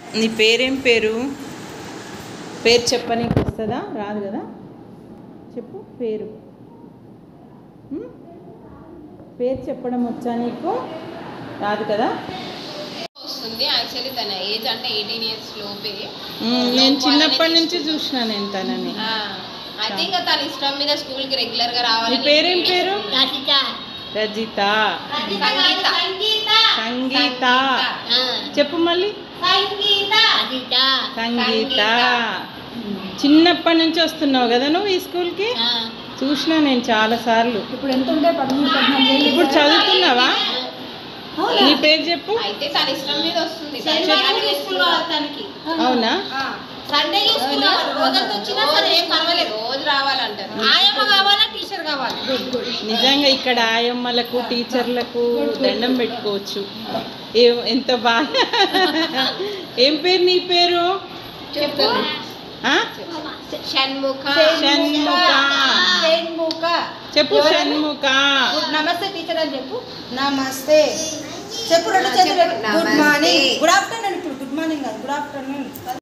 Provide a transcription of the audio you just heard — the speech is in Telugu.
నీ పేరేం పేరు పేరు చెప్పనీకి వస్తుందా రాదు కదా చెప్పు పేరు ఉమ్? పేరు చెప్పడం వచ్చా నీకు రాదు కదా వస్తుంది యాక్చువల్లీ తన ఏజ్ అంటే ఎయిటీన్ ఇయర్స్ లోపే ఉమ్, నేను చిన్నప్పటి నుంచి చూసిన నేను తనని అయితే ఇంకా తన ఇష్టం మీద స్కూల్ కి రెగ్యులర్ గా నీ రావాలి పేరేం పేరు రచిత రజిత సంగీత సంగీత చెప్పు మళ్ళీ సంగీత రచిత సంగీత చిన్నప్పటి నుంచి వస్తున్నావు కదా నువ్వు ఈ స్కూల్కి చూసిన నేను చాలా సార్లు ఇప్పుడు ఎంత ఉంటే పదమూడు పద్నాలుగు ఏళ్ళు ఇప్పుడు చదువుతున్నావా నీ పేరు చెప్పు అయితే తన ఇష్టం మీద వస్తుంది అవునా సండే రోజంతా వచ్చినా సరే ఏం పర్వాలేదు రోజు రావాలంటారు ఆయమ్మ కావాలా టీచర్ కావాలి నిజంగా ఇక్కడ ఆయమ్మలకు టీచర్లకు దండం పెట్టుకోవచ్చు ఏ ఎంత బాగా ఏం పేరు నీ పేరు చెప్పు ఆ? షణ్ముఖ షణ్ముఖ షణ్ముఖ చెప్పు షణ్ముఖ నమస్తే టీచర్ అని చెప్పు నమస్తే చెప్పు రెండు చేతులు గుడ్ నమస్తే. మార్నింగ్ గుడ్ ఆఫ్టర్నూన్ ఇప్పుడు గుడ్ మార్నింగ్ కాదు గుడ్ ఆఫ్టర్నూన్